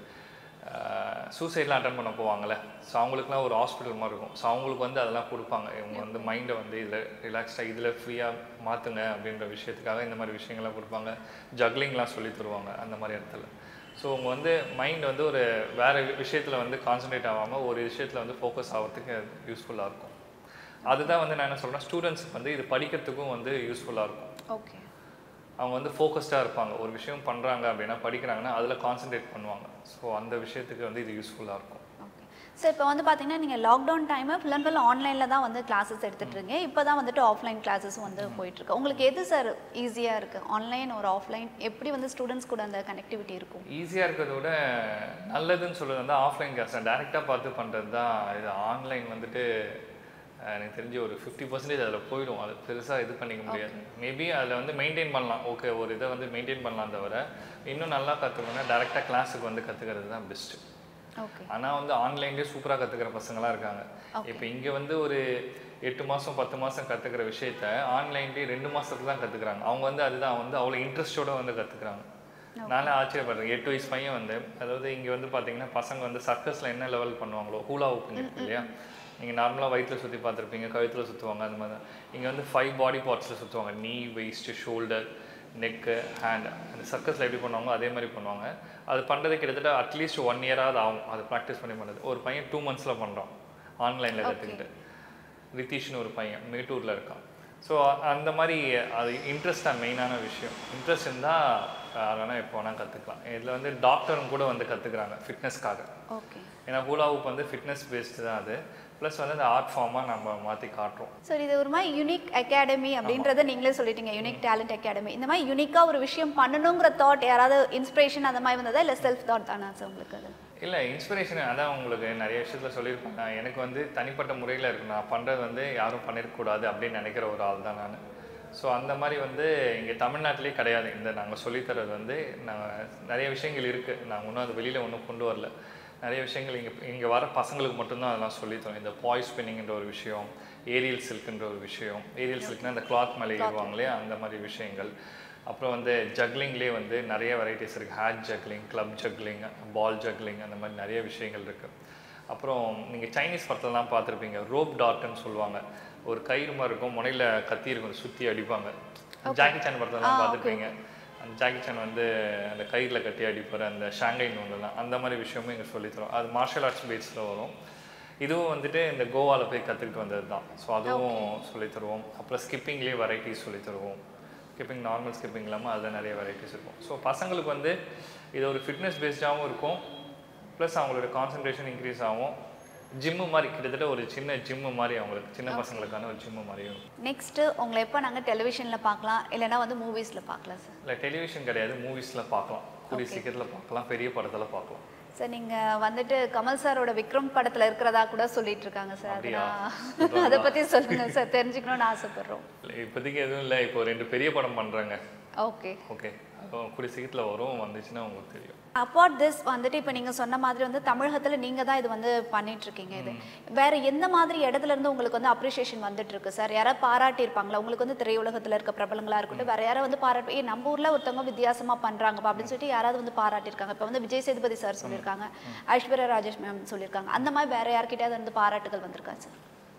சூசைட்லாம் அட்டன் பண்ண போவாங்கள்ல ஸோ அவங்களுக்குலாம் ஒரு ஹாஸ்பிட்டல் மாதிரி இருக்கும் ஸோ அவங்களுக்கு வந்து அதெல்லாம் கொடுப்பாங்க இவங்க வந்து மைண்டை வந்து இதில் ரிலாக்ஸ்டாக இதில் ஃப்ரீயாக மாற்றுங்க அப்படின்ற விஷயத்துக்காக இந்த மாதிரி விஷயங்கள்லாம் கொடுப்பாங்க ஜக்லிங்லாம் சொல்லி தருவாங்க அந்த மாதிரி இடத்துல ஸோ உங்க வந்து மைண்ட் வந்து ஒரு வேறு விஷயத்தில் வந்து கான்சன்ட்ரேட் ஆகாமல் ஒரு விஷயத்தில் வந்து ஃபோக்கஸ் ஆகிறதுக்கு யூஸ்ஃபுல்லாக இருக்கும் அதுதான் வந்து நான் என்ன சொல்கிறேன் ஸ்டூடெண்ட்ஸுக்கு வந்து இது படிக்கிறதுக்கும் வந்து யூஸ்ஃபுல்லாக இருக்கும் ஓகே அவங்க வந்து ஃபோக்கஸ்டாக இருப்பாங்க ஒரு விஷயம் பண்ணுறாங்க அப்படின்னா படிக்கிறாங்கன்னா அதில் கான்சென்ட்ரேட் பண்ணுவாங்க ஸோ அந்த விஷயத்துக்கு வந்து இது யூஸ்ஃபுல்லாக இருக்கும் ஓகே சார் இப்போ வந்து பார்த்தீங்கன்னா நீங்கள் lockdown time full and full ஆன்லைனில் தான் வந்து கிளாஸஸ் எடுத்துட்டு இருக்கீங்க இப்போ தான் வந்துட்டு ஆஃப்லைன் கிளாஸஸும் வந்து போயிட்டுருக்கு உங்களுக்கு எது சார் ஈஸியாக இருக்குது ஆன்லைன் ஒரு ஆஃப்லைன் எப்படி வந்து ஸ்டூடெண்ட்ஸ் கூட அந்த கனெக்டிவிட்டி இருக்கும் ஈஸியாக இருக்கிறத விட நல்லதுன்னு சொல்கிறது வந்து ஆஃப்லைன் கிளாஸ் டேரெக்டாக பார்த்து பண்ணுறது தான் இது ஆன்லைன் வந்துட்டு அஹ், எனக்கு தெரிஞ்சு ஒரு ஃபிஃப்டி பர்சன்டேஜ் அதில் போயிடும் அது பெருசாக இது பண்ணிக்க முடியாது மேபி அதில் வந்து மெயின்டைன் பண்ணலாம் ஓகே ஒரு இதை வந்து மெயின்டைன் பண்ணலாம் தவிர இன்னும் நல்லா கற்றுக்கணும்னா டேரெக்டாக கிளாஸுக்கு வந்து கற்றுக்கிறது தான் பெஸ்ட்டு ஓகே ஆனால் வந்து ஆன்லைன்லேயே சூப்பராக கற்றுக்கிற பசங்களாம் இருக்காங்க இப்போ இங்கே வந்து ஒரு எட்டு மாதம் பத்து மாதம் கற்றுக்கிற விஷயத்த ஆன்லைன்லேயே ரெண்டு மாதத்துல தான் கற்றுக்குறாங்க அவங்க வந்து அதுதான் வந்து அவ்வளோ இன்ட்ரெஸ்டோட வந்து கற்றுக்குறாங்க நானே ஆச்சரியப்படுறேன் எட்டு வயசு பையன் வந்து அதாவது இங்கே வந்து பார்த்தீங்கன்னா பசங்க வந்து சர்க்கஸில் என்ன லெவல் பண்ணுவாங்களோ ஹூலா ஹூப்பிங் இருக்கு இல்லையா நீங்கள் நார்மலாக வயிற்றில் சுற்றி பார்த்துருப்பீங்க கழுத்தில் சுற்றுவாங்க அந்த மாதிரி தான் இங்கே வந்து ஃபைவ் பாடி பார்ட்ஸில் சுற்றுவாங்க நீ வெயிஸ்ட்டு ஷோல்டர் நெக்கு ஹேண்ட் அந்த சர்க்கஸில் எப்படி பண்ணுவாங்க அதே மாதிரி பண்ணுவாங்க அது பண்ணுறது கிட்டத்தட்ட அட்லீஸ்ட் ஒன் இயராவது ஆகும் அது ப்ராக்டிஸ் பண்ணி பண்ணுறது ஒரு பையன் டூ மந்த்ஸில் பண்ணுறான் ஆன்லைனில் கற்றுக்கிட்டு ரித்தீஷ்னு ஒரு பையன் மேட்டூரில் இருக்கான் ஸோ அந்த மாதிரி அது இன்ட்ரெஸ்ட் தான் மெயினான விஷயம் இன்ட்ரெஸ்ட் இருந்தால் யாரானா எப்போ வேணால் கற்றுக்கலாம் இதில் வந்து டாக்டரும் கூட வந்து கற்றுக்குறாங்க ஃபிட்னஸ்க்காக ஓகே ஏன்னா ஹூலா ஹூப் வந்து ஃபிட்னஸ் பேஸ்டு தான் அது ப்ளஸ் வந்து அந்த ஆர்ட் ஃபார்மாக நம்ம மாற்றி காட்டுறோம் சார் இது ஒரு மாதிரி யூனிக் அகாடமி அப்படின்றத நீங்களே சொல்லிட்டீங்க யூனிக் டேலண்ட் அகாடமி இந்த மாதிரி யூனிக்காக ஒரு விஷயம் பண்ணணுங்கிற தாட் யாராவது இன்ஸ்பிரேஷன் அந்த மாதிரி வந்ததா இல்லை செல்ஃப் தாட் தானா சார் உங்களுக்கு அது இல்லை இன்ஸ்பிரேஷன் அதான் உங்களுக்கு நிறைய விஷயத்தில் சொல்லியிருப்பேன் நான் எனக்கு வந்து தனிப்பட்ட முறையில் இருக்கு நான் பண்ணுறது வந்து யாரும் பண்ணிருக்கக்கூடாது அப்படின்னு நினைக்கிற ஒரு ஆள் தான் நான் ஸோ அந்த மாதிரி வந்து இங்கே தமிழ்நாட்டிலே கிடையாது இந்த நாங்கள் சொல்லித்தரது வந்து நாங்கள் நிறைய விஷயங்கள் இருக்குது நாங்கள் இன்னும் அது வெளியில் ஒன்றும் கொண்டு வரல நிறைய விஷயங்கள் இங்கே இங்கே வர பசங்களுக்கு மட்டும்தான் அதெல்லாம் சொல்லித்தரோம் இந்த பாய் ஸ்பின்னிங்ன்ற ஒரு விஷயம் ஏரியல் சில்க்ன்ற ஒரு விஷயம் ஏரியல் சில்க்னா அந்த கிளாத் மேலே ஏறுவாங்களே அந்த மாதிரி விஷயங்கள் அப்புறம் வந்து ஜக்லிங்லேயே வந்து நிறைய வெரைட்டிஸ் இருக்குது hat juggling club juggling ball juggling அந்த மாதிரி நிறைய விஷயங்கள் இருக்குது அப்புறம் நீங்கள் சைனீஸ் படத்துலலாம் பார்த்துருப்பீங்க ரோப் டாட்னு சொல்லுவாங்க ஒரு கயிறு மாதிரி இருக்கும் முனையில் கத்தி இருக்கும் சுற்றி அடிப்பாங்க ஜாக்கி சான் படத்துலலாம் பார்த்துருப்பீங்க அந்த ஜாக்கி சான் வந்து அந்த கயிறில் கட்டி அடிப்பார் அந்த ஷாங்கை நூலெல்லாம் அந்த மாதிரி விஷயமும் இங்கே சொல்லித்தரோம் அது மார்ஷல் ஆர்ட்ஸ் பேஸில் வரும் இதுவும் வந்துட்டு இந்த கோவாவில் போய் கற்றுக்கிட்டு வந்தது தான் ஸோ அதுவும் சொல்லித் தருவோம் அப்புறம் ஸ்கிப்பிங்லேயே வெரைட்டிஸ் சொல்லித் தருவோம் ஸ்கிப்பிங் நார்மல் ஸ்கிப்பிங் இல்லாமல் அதில் நிறைய வெரைட்டிஸ் இருக்கும் ஸோ பசங்களுக்கு வந்து இது ஒரு ஃபிட்னஸ் பேஸ்டாகவும் இருக்கும் ப்ளஸ் அவங்களோட கான்சன்ட்ரேஷன் இன்க்ரீஸ் ஆகும் ஜிம்மு மாதிரி கிட்டத்தட்ட ஒரு சின்ன ஜிம்மு மாதிரி அவங்களுக்கு சின்ன பசங்களுக்கான ஒரு ஜிம்மு மாதிரியும் நெக்ஸ்ட்டு உங்களை எப்போ நாங்கள் டெலிவிஷனில் பார்க்கலாம் இல்லைன்னா வந்து மூவிஸில் பார்க்கலாம் சார் இல்லை டெலிவிஷன் கிடையாது மூவிஸில் பார்க்கலாம் கூடிய சீக்கிரத்தில் பார்க்கலாம் பெரிய படத்தில் பார்க்கலாம் சார் நீங்கள் வந்துட்டு கமல் சாரோட விக்ரம் படத்தில் இருக்கிறதா கூட சொல்லிட்டு இருக்காங்க சார் அப்படியா? அதெல்லாம் அதை பற்றி சொல்லுங்கள் சார் தெரிஞ்சுக்கணும்னு ஆசைப்படுறோம் இல்லை இப்போதைக்கு எதுவும் இல்லை இப்போ ரெண்டு பெரிய படம் பண்ணுறாங்க ஓகே ஓகே அதுவும் கூடிய சீக்கிரத்தில் வரும் வந்துச்சுன்னா உங்களுக்கு தெரியும் அப்பார்ட் திஸ் வந்துட்டு இப்போ நீங்கள் சொன்ன மாதிரி வந்து தமிழகத்தில் நீங்கள் தான் இது வந்து பண்ணிட்டு இருக்கீங்க இது வேற எந்த மாதிரி இடத்துல இருந்து உங்களுக்கு வந்து அப்ரிஷியேஷன் வந்துட்டு இருக்கு சார் யாராவது பாராட்டியிருப்பாங்களா உங்களுக்கு வந்து திரையுலகத்தில் இருக்க பிரபலங்களா இருக்கட்டும் வேற யாராவது வந்து பாராட்டி "ஏய், நம்ம ஊர்ல ஒருத்தவங்க வித்தியாசமா பண்றாங்கப்பா அப்படின்னு சொல்லிட்டு யாராவது வந்து பாராட்டியிருக்காங்க இப்போ வந்து விஜய் சேதுபதி சார் சொல்லியிருக்காங்க ஐஸ்வர்யா ராஜேஷ் மேம் சொல்லியிருக்காங்க அந்த மாதிரி வேற யார்கிட்டயாவது வந்து பாராட்டுகள் வந்திருக்கா சார்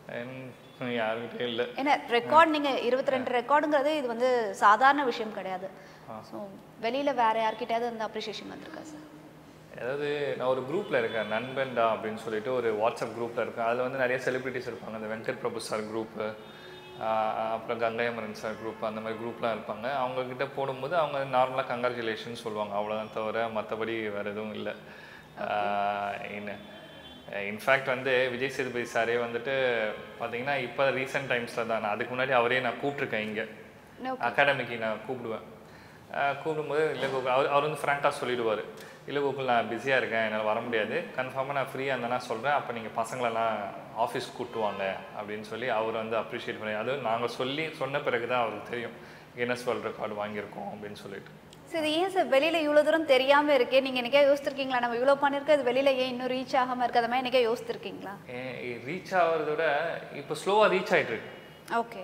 யாருக்கிட்டே இல்லை ஏன்னா ரெக்கார்ட் நீங்க இருபத்தி ரெண்டு ரெக்கார்டுங்கிறது இது வந்து சாதாரண விஷயம் கிடையாது ஸோ வெளியில வேற யார்கிட்டயாவது இந்த அப்ரிஷியேஷன் வந்திருக்கா சார் அதாவது நான் ஒரு குரூப்பில் இருக்கேன் நண்பன்டா அப்படின்னு சொல்லிட்டு ஒரு வாட்ஸ்அப் குரூப்பில் இருக்கேன் அதில் வந்து நிறைய செலிபிரிட்டிஸ் இருப்பாங்க அந்த வெங்கட் பிரபு சார் குரூப்பு அப்புறம் கங்கையமரன் சார் குரூப் அந்த மாதிரி குரூப்லாம் இருப்பாங்க அவங்கக்கிட்ட போடும்போது அவங்க நார்மலாக கங்க்ராச்சுலேஷன் சொல்லுவாங்க அவ்வளோதான் தவிர மற்றபடி வேறு எதுவும் இல்லை என்ன இன்ஃபேக்ட் வந்து விஜய் சேதுபதி சாரே வந்துட்டு பார்த்தீங்கன்னா இப்போ ரீசெண்ட் டைம்ஸில் தான் நான் அதுக்கு முன்னாடி அவரே நான் கூப்பிட்ருக்கேன் இங்கே அகாடமிக்கு நான் கூப்பிடுவேன் ஆஹ் கூப்பிடும்போது இல்லை கோகுல் அவர் அவர் வந்து ஃப்ராங்காக சொல்லிடுவார் இல்லை கோகுல் நான் பிஸியாக இருக்கேன் என்னால் வர முடியாது கன்ஃபார்மாக நான் ஃப்ரீயாக இருந்தேன்னா சொல்கிறேன் அப்போ நீங்கள் பசங்களெல்லாம் ஆஃபீஸ் கூட்டுவாங்க அப்படின்னு சொல்லி அவர் வந்து அப்ரிஷியேட் பண்ணி அதுவும் நாங்கள் சொல்லி சொன்ன பிறகு தான் அவருக்கு தெரியும் கின்னஸ் வேர்ல்ட் ரெக்கார்டு வாங்கியிருக்கோம் அப்படின்னு சொல்லிட்டு சரி ஏன் சார் வெளியில இவ்வளவு தூரம் தெரியாம இருக்கே நீங்க என்னைக்கா யோசிச்சிருக்கீங்களா நம்ம இவ்வளவு பண்ணிருக்கோம் அது வெளியில ஏன் இன்னும் ரீச் ஆகாம இருக்கு அது மாதிரி என்னைக்கா யோசிச்சிருக்கீங்களா ரீச் ஆகிறத விட இப்போ ஸ்லோவாக ரீச் ஆகிட்டு இருக்கு ஓகே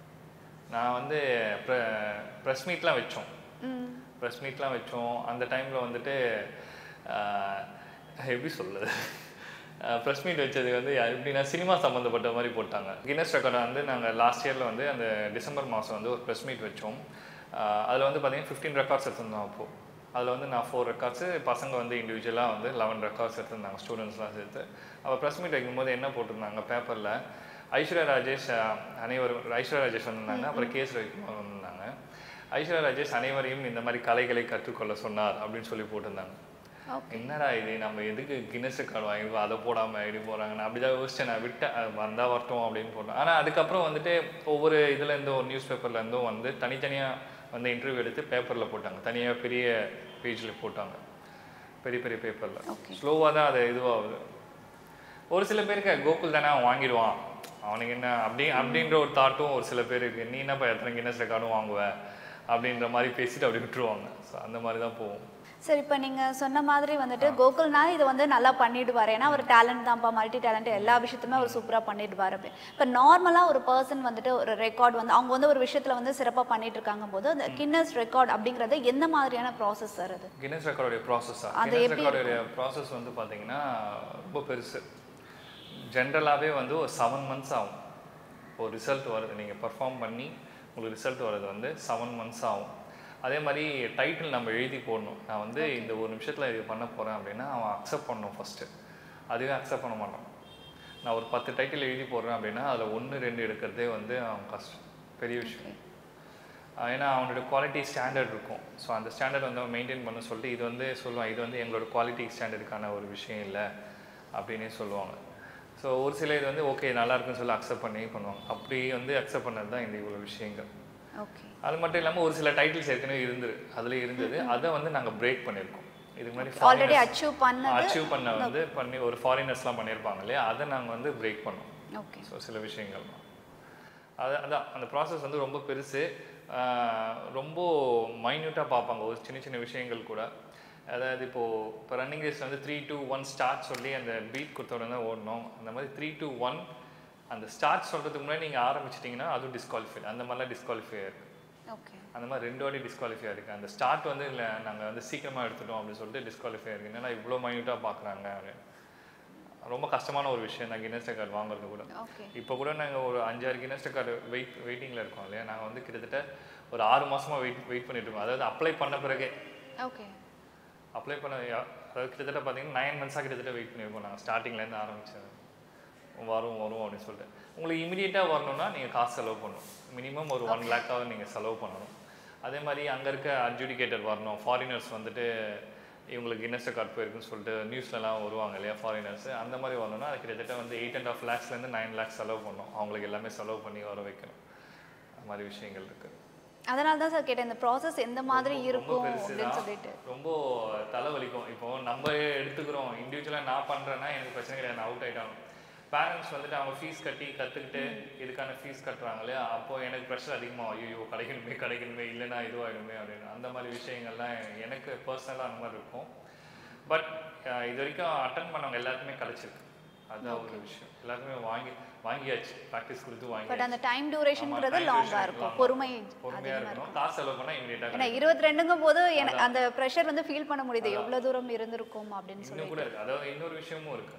நான் வந்து ப்ரெஸ் மீட்லாம் வச்சோம் ம் ப்ரெஸ் மீட்லாம் வச்சோம் அந்த டைமில் வந்துட்டு ஆஹ், எப்படி சொல்லுது ப்ரெஸ் மீட் வச்சது வந்து யா- எப்படின்னா சினிமா சம்மந்தப்பட்ட மாதிரி போட்டாங்க கின்னஸ் ரெக்கார்டை வந்து நாங்கள் லாஸ்ட் இயரில் வந்து அந்த டிசம்பர் மாதம் வந்து ஒரு ப்ரெஸ் மீட் வச்சோம் அதில் வந்து பார்த்தீங்கன்னா ஃபிஃப்டீன் ரெக்கார்ட்ஸ் எடுத்திருந்தோம் அப்போது அதில் வந்து நான் ஃபோர் ரெக்கார்ட்ஸு பசங்க வந்து இண்டிவிஜுவலாக வந்து லெவன் ரெக்கார்ட்ஸ் எடுத்திருந்தாங்க ஸ்டூடெண்ட்ஸ்லாம் சேர்த்து அப்போ ப்ரெஸ் மீட் வைக்கும்போது என்ன போட்டிருந்தாங்க பேப்பரில் ஐஸ்வர்யா ராஜேஷ் அஹ், அனைவரும் ஐஸ்வர்யா ராஜேஷ் வந்திருந்தாங்க அப்புறம் கேஸ் ரவிக்குமார் வந்திருந்தாங்க ஐஸ்வர்யா ராஜேஷ் அனைவரையும் இந்த மாதிரி கலைகளை கற்றுக்கொள்ள சொன்னார் அப்படின்னு சொல்லி போட்டிருந்தாங்க ஓகே என்னடா இது நம்ம எதுக்கு கின்னஸ் ரெக்கார்டு வாங்கிருக்கோம் அதை போடாமல் இப்படி போகிறாங்க நான் அப்படிதான் யோசிச்சேன் நான் விட்டேன் அது வந்தால் வரட்டும் அப்படின்னு போட்டேன் ஆனால் அதுக்கப்புறம் வந்துட்டு ஒவ்வொரு இதுல இருந்தும் ஒரு நியூஸ் பேப்பர்ல இருந்தும் வந்து தனித்தனியாக வந்து இன்டர்வியூ எடுத்து பேப்பரில் போட்டாங்க தனியாக பெரிய பேஜில் போட்டாங்க பெரிய பெரிய பேப்பரில் Okay. ஸ்லோவாக தான் அது இதுவாகுது ஒரு சில பேருக்கு கோகுல் தானே அவன் வாங்கிடுவான் அவனுக்கு என்ன அப்படி அப்படின்ற ஒரு தாட்டும் ஒரு சில பேருக்கு நீ என்னப்பா எத்தனை கின்னஸ் ரெக்கார்டும் வாங்குவ அப்படின்ற மாதிரி பேசிட்டு அப்படி விட்டுருவாங்க ஸோ அந்த மாதிரி தான் போகும் சரி இப்போ நீங்க சொன்ன மாதிரி வந்துட்டு கோகுல்னா இது வந்து நல்லா பண்ணிடுவாரு ஏன்னா ஒரு டேலண்ட் தான்ப்பா மல்டி டேலண்ட் எல்லா விஷயத்துமே அவர் சூப்பரா பண்ணிடுவாரு அப்படி இப்போ நார்மலா ஒரு பர்சன் வந்துட்டு ஒரு ரெக்கார்ட் வந்து அவங்க வந்து ஒரு விஷயத்துல வந்து சிறப்பா பண்ணிட்டு இருக்காங்க போது அந்த கின்னஸ் ரெக்கார்ட் அப்படிங்கிறது எந்த மாதிரியான ப்ராசஸ் சார் அது கின்னஸ் ரெக்கார்டோடைய ப்ராசஸா அது கின்னஸ் எப்படி ரெக்கார்டோடைய ப்ராசஸ் வந்து பார்த்தீங்கன்னா ரொம்ப பெருசு ஜென்ரலாகவே வந்து ஒரு செவன் மந்த்ஸ் ஆகும் ஒரு ரிசல்ட் வருது நீங்கள் பர்ஃபார்ம் பண்ணி உங்களுக்கு ரிசல்ட் வர்றது வந்து செவன் மந்த்ஸ் ஆகும் அதே மாதிரி டைட்டில் நம்ம எழுதி போடணும் நான் வந்து இந்த ஒரு நிமிஷத்தில் இது பண்ண போகிறேன் அப்படின்னா அவன் அக்செப்ட் பண்ணணும் ஃபஸ்ட்டு அதுவே அக்செப்ட் பண்ண மாட்டான் நான் ஒரு பத்து டைட்டில் எழுதி போடுறேன் அப்படின்னா அதில் ஒன்று ரெண்டு எடுக்கிறதே வந்து அவன் கஷ்டம் பெரிய விஷயம் ஆஹ் ஏன்னா அவனோட குவாலிட்டி ஸ்டாண்டர்ட் இருக்கும் ஸோ அந்த ஸ்டாண்டர்ட் வந்து அவன் மெயின்டைன் பண்ண சொல்லிட்டு இது வந்து சொல்லுவான் இது வந்து எங்களோட குவாலிட்டி ஸ்டாண்டர்டுக்கான ஒரு விஷயம் இல்லை அப்படின்னே சொல்லுவாங்க ஸோ ஒரு சில இது வந்து ஓகே நல்லா இருக்குன்னு சொல்லி அக்செப்ட் பண்ணி பண்ணுவாங்க அப்படி வந்து அக்செப்ட் பண்ணது தான் இந்த இவ்வளோ விஷயங்கள் ஓகே அது மட்டும் இல்லாமல் ஒரு சில டைட்டில்ஸ் ஏற்கனவே இருந்தது அதில் இருந்தது அதை வந்து நாங்கள் பிரேக் பண்ணியிருக்கோம் இதுக்கு முன்னாடி ஆல்ரெடி அச்சீவ் பண்ணது அச்சீவ் பண்ண வந்து பண்ணி ஒரு ஃபாரினர்ஸ்லாம் பண்ணியிருப்பாங்க இல்லையா அதை நாங்கள் வந்து பிரேக் பண்ணோம் ஓகே ஸோ சில விஷயங்கள் அது அதான் அந்த ப்ராசஸ் வந்து ரொம்ப பெருசு ஆஹ் ரொம்ப மைன்யூட்டாக பார்ப்பாங்க ஒரு சின்ன சின்ன விஷயங்கள் கூட அதாவது இப்போது இப்போ ரன்னிங் ரேஸில் வந்து த்ரீ டூ ஒன் ஸ்டார்ட் சொல்லி அந்த பீட் கொடுத்தோட தான் ஓடணும் அந்த மாதிரி த்ரீ டூ ஒன் அந்த ஸ்டார்ட் சொல்கிறதுக்கு முன்னாடி நீங்கள் ஆரம்பிச்சிட்டிங்கன்னா அதுவும் டிஸ்குவாலிஃபை அந்த மாதிரிலாம் டிஸ்குவாலிஃபை இருக்குது ஓகே அந்த மாதிரி ரெண்டு வாட்டி டிஸ்குவாலிஃபை இருக்குது அந்த ஸ்டார்ட் வந்து இல்லை நாங்கள் வந்து சீக்கிரமாக எடுத்துட்டோம் அப்படின்னு சொல்லிட்டு டிஸ்குவாலிஃபை இருக்குது என்னன்னா இவ்வளோ மைன்யூட்டாக பார்க்குறாங்க அப்படின்னு ரொம்ப கஷ்டமான ஒரு விஷயம் தான் கின்னஸ் ரெக்கார்ட் வாங்குறது கூட ஓகே இப்போ கூட நாங்கள் ஒரு அஞ்சாறு கின்னஸ் ரெக்கார்டு வெயிட் வெயிட்டிங்கில் இருக்கோம் இல்லையா நாங்கள் வந்து கிட்டத்தட்ட ஒரு ஆறு மாசமா வெயிட் வெயிட் பண்ணிட்டு இருக்கோம் அதாவது அப்ளை பண்ண பிறகு ஓகே அப்ளை பண்ண அதாவது கிட்டத்தட்ட பார்த்தீங்கன்னா நைன் மந்த்ஸாக கிட்டத்தட்ட வெயிட் பண்ணியிருக்கோம் நாங்கள் ஸ்டார்டிங்லேருந்து ஆரம்பிச்சது வரும் வரும் அப்படின்னு சொல்லிட்டு உங்களுக்கு இமீடியட்டாக வரணும்னா நீங்கள் காசு செலவு பண்ணணும் மினிமம் ஒரு ஒன் லேக்காவது நீங்கள் செலவு பண்ணணும் அதே மாதிரி அங்கே இருக்க அட்ஜுடிகேட்டர் வரணும் ஃபாரினர்ஸ் வந்துட்டு இவங்களுக்கு கின்னஸ் ரெக்கார்ட் போயிருக்குன்னு சொல்லிட்டு நியூஸ்லலாம் வருவாங்க இல்லையா ஃபாரினர்ஸ் அந்த மாதிரி வரணும்னா அது கிட்டத்தட்ட வந்து எயிட் அண்ட் ஆஃப் லேக்ஸ்லேருந்து நைன் லேக்ஸ் செலவு பண்ணணும் அவங்களுக்கு எல்லாமே செலவு பண்ணி வர வைக்கணும் அந்த மாதிரி விஷயங்கள் இருக்குது அதனால தான் சார் கேட்டேன் இந்த ப்ராசஸ் எந்த மாதிரி ரொம்ப- ரொம்ப இருக்கும் பெருசு அப்படின்னு தான். சொல்லிட்டு ரொம்ப தலைவலிக்கும் இப்போ நம்ம எடுத்துக்கிறோம் இண்டிவிஜுவலாக நான் பண்ணுறேன்னா எனக்கு பிரச்சனை கிடையாது நான் அவுட் ஆகிட்டாங்க பேரண்ட்ஸ் வந்துட்டு அவங்க ஃபீஸ் கட்டி கற்றுக்கிட்டு இதுக்கான ஃபீஸ் கட்டுறாங்க இல்லையா அப்போ எனக்கு ப்ரெஷர் அதிகமாக ஐயோ கிடைக்கணுமே கிடைக்கணுமே இல்லைன்னா இதுவாகிடுமே அப்படின்னு அந்த மாதிரி விஷயங்கள்லாம் எனக்கு பர்சனலாக அந்த மாதிரி இருக்கும் பட் இது வரைக்கும் அட்டன் பண்ணவங்க எல்லாருக்குமே கிடச்சிருக்கு அதுதான் ஒரு விஷயம் எல்லாருக்குமே வாங்கி வாங்கியாச்சு ப்ராக்டிஸ் கொடுத்து பட் வாங்கி அந்த டைம் டியூரேஷன்ங்கிறது லாங்கா இருக்கும் பொறுமை பொறுமையாக அதிகமா இருக்கணும் காசு செலவு பண்ணால் இமீடியட்டாக ஏன்னா இருபத்தி ரெண்டுங்கும் போது எனக்கு அந்த ப்ரெஷர் வந்து ஃபீல் பண்ண முடியுது எவ்வளவு தூரம் இருந்திருக்கும் அப்படின்னு சொல்லி இன்னும் கூட இருக்கு அதாவது இன்னொரு விஷயமும் இருக்கு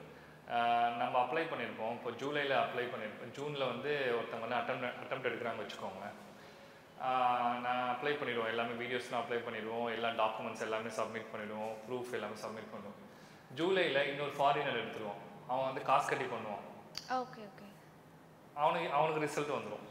ஆஹ் நம்ம அப்ளை பண்ணியிருப்போம் இப்போ ஜூலையில் அப்ளை பண்ணியிருப்போம் ஜூனில் வந்து ஒருத்தவங்க வந்து அட்டம் அட்டம் எடுக்கிறாங்க வச்சுக்கோங்க ஆஹ் நான் அப்ளை பண்ணிடுவோம் எல்லாமே வீடியோஸ்லாம் அப்ளை பண்ணிடுவோம் எல்லா டாக்குமெண்ட்ஸ் எல்லாமே சப்மிட் பண்ணிடுவோம் ப்ரூஃப் எல்லாமே சப்மிட் பண்ணுவோம் ஜூலையில் இன்னொரு ஃபாரினர் எடுத்துருவோம் அவன் வந்து காசு கட்டி பண்ணுவான் ஓகே ஓகே அவனுக்கு அவனுக்கு ரிசல்ட் வந்துடும்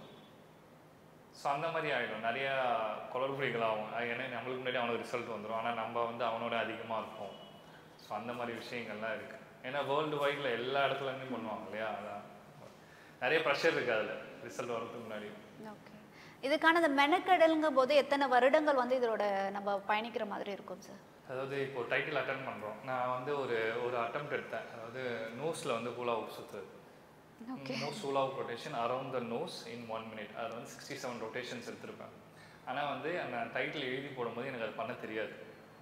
ஸோ அந்த மாதிரி ஆகிடும் நிறைய குளறுபடிகள் ஆகும் அது ஏன்னா நம்மளுக்கு முன்னாடி அவனுக்கு ரிசல்ட் வந்துடும் ஆனால் நம்ம வந்து அவனோட அதிகமாக இருப்போம் ஸோ அந்த மாதிரி விஷயங்கள்லாம் இருக்குது ஏன்னா வேர்ல்டு வைடில் எல்லா இடத்துலேருந்தும் பண்ணுவாங்க இல்லையா அதான் நிறைய ப்ரெஷர் இருக்குது அதில் ரிசல்ட் வர்றதுக்கு முன்னாடி ஓகே இதுக்கான இந்த மெனக்கடலுங்கும் போது எத்தனை வருடங்கள் வந்து இதோட நம்ம பயணிக்கிற மாதிரி இருக்கும் சார் அதாவது இப்போ டைட்டில் அட்டன் பண்ணுறோம் நான் வந்து ஒரு ஒரு அட்டம் எடுத்தேன் அதாவது நோஸில் வந்து ஹூலா ஹூப் சுற்றுறது most hula hoop rotation around the nose in one minute அது வந்து சிக்ஸ்டி செவன் ரொட்டேஷன்ஸ் எடுத்திருப்பேன் ஆனால் வந்து அந்த டைட்டில் எழுதி போடும்போது எனக்கு அது பண்ண தெரியாது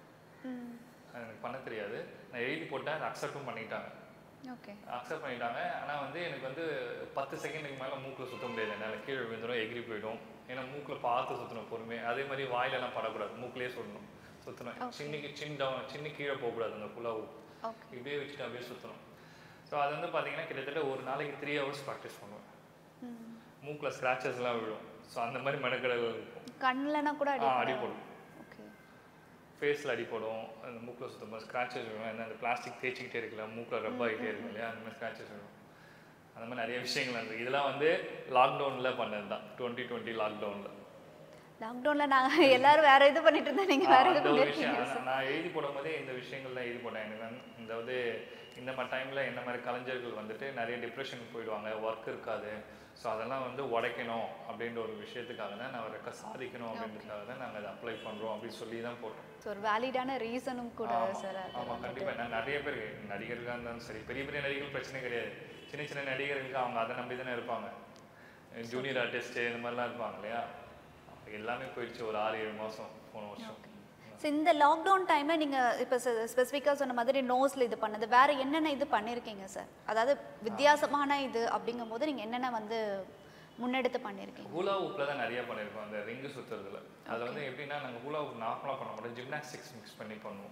ம் அது எனக்கு பண்ண தெரியாது நான் எழுதி போட்டேன் அதை அக்செப்டும் பண்ணிட்டாங்க ஓகே அக்செப்ட் பண்ணிட்டாங்க ஆனால் வந்து எனக்கு வந்து பத்து செகண்டுக்கு மேலே மூக்கில் சுத்த முடியாது என்னால் கீழே விழுந்துடும் எகிரி போயிடும் ஏன்னா மூக்கில் பார்த்து சுற்றணும் பொறுமை அதே மாதிரி வாயிலெல்லாம் படக்கூடாது மூக்கிலே சுடணும் சுற்றணும் சின்னிக்கு சின்ன டவுன் சின்ன கீழே போகக்கூடாது அந்த ஃபுல்லாக ஓகே இப்படியே வச்சுட்டு அப்படியே சுற்றணும் ஸோ அது வந்து பார்த்தீங்கன்னா கிட்டத்தட்ட ஒரு நாளைக்கு த்ரீ ஹவர்ஸ் ப்ராக்டிஸ் பண்ணுவேன் ம் மூக்கில் ஸ்க்ராச்சஸ்லாம் விழும் ஸோ அந்த மாதிரி மெனக்கடல் இருக்கும் கண்ணுலனா கூட ஆ அடி அடிப்படும் ஓகே ஃபேஸில் அடிப்படும் அந்த மூக்கில் சுத்தமாக ஸ்க்ராச்சஸ் விழும் அந்த பிளாஸ்டிக் தேய்ச்சிக்கிட்டே இருக்குல்ல மூக்கில் ரப் ஆகிட்டே இருக்கும் இல்லையா அந்த மாதிரி ஸ்க்ராச்சஸ் விழும் அந்த மாதிரி நிறைய விஷயங்கள் இருக்குது இதெல்லாம் வந்து லாக்டவுனில் பண்ணது தான் டுவெண்ட்டி டுவெண்ட்டி லாக்டவுனில் லாக்டவுன்ல நாங்க எல்லாரும் வேற இது பண்ணிட்டு இருந்தா நீங்க வேற இது அந்த ஒரு பண்ணிருக்கீங்க விஷயம் நான் நான் எழுதி போடும்போதே இந்த விஷயங்கள் தான் எழுதி போட்டேன் எனக்கு வந்து அதாவது இந்த மாதிரி டைமில் இந்த மாதிரி கலைஞர்கள் வந்துட்டு நிறைய டிப்ரெஷனுக்கு போயிடுவாங்க ஒர்க் இருக்காது ஸோ அதெல்லாம் வந்து உடைக்கணும் அப்படின்ற ஒரு விஷயத்துக்காக தான் நான் ரெக்க சாதிக்கணும் அப்படின்றதுக்காக தான் நாங்கள் அதை அப்ளை பண்ணுறோம் அப்படின்னு சொல்லி தான் போட்டோம் ஸோ ஒரு வேலிடான ரீசனும் கூட சார் அது ஆமாம் கண்டிப்பாக நான் நிறைய பேர் நடிகர்களாக இருந்தாலும் சரி பெரிய பெரிய நடிகர்கள் பிரச்சனை கிடையாது சின்ன சின்ன நடிகர்களுக்கு அவங்க அதை நம்பி தானே இருப்பாங்க ஜூனியர் ஆர்டிஸ்ட்டு இந்த மாதிரிலாம் இருப்பாங்க இல்லையா அப்ப எல்லாமே போயிடுச்சு ஒரு ஆறு ஏழு மாதம் போன வருஷம் ஸோ இந்த லாக்டவுன் டைம்ல நீங்க இப்போ ஸ்பெசிஃபிக்காக சொன்ன மாதிரி நோஸ்ல இது பண்ணது வேற என்னென்ன இது பண்ணிருக்கீங்க சார் அதாவது வித்தியாசமான இது அப்படிங்கும்போது நீங்க என்னென்ன வந்து முன்னெடுத்து பண்ணிருக்கீங்க ஹூலா ஹூப்பில் தான் நிறைய பண்ணியிருக்கோம் அந்த ரிங்கு சுற்றுறதுல அதில் வந்து எப்படின்னா நாங்கள் ஹூலா ஹூப் நார்மலாக பண்ண மாட்டோம் ஜிம்னாஸ்டிக்ஸ் மிக்ஸ் பண்ணி பண்ணுவோம்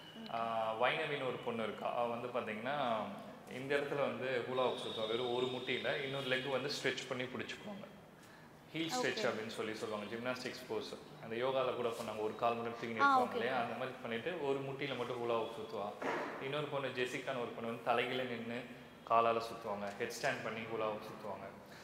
ஆஹ் வைணவின்னு ஒரு பொண்ணு இருக்கா அவள் வந்து பார்த்தீங்கன்னா இந்த இடத்துல வந்து ஹூலா ஹூப் சுற்றுவோம் வெறும் ஒரு முட்டியில் இன்னொரு லெக் வந்து ஸ்ட்ரெச் பண்ணி பிடிச்சிக்குவாங்க ஹீல் ஸ்ட்ரெச் அப்படின்னு சொல்லி சொல்லுவாங்க ஜிம்னாஸ்டிக்ஸ் போஸ் அந்த யோகாவில் கூட பண்ணாங்க ஒரு கால் மணி தூக்கி நிற்பாங்க இல்லையா அந்த மாதிரி பண்ணிட்டு ஒரு முட்டியில் மட்டும் ஹூலா ஹூப் சுற்றுவா இன்னொரு பொண்ணு ஜெசிகான்னு ஒரு பொண்ணு வந்து தலைகீழ நின்று காலால் சுற்றுவாங்க ஹெட் ஸ்டாண்ட் பண்ணி ஹூலா ஹூப் சுற்றுவாங்க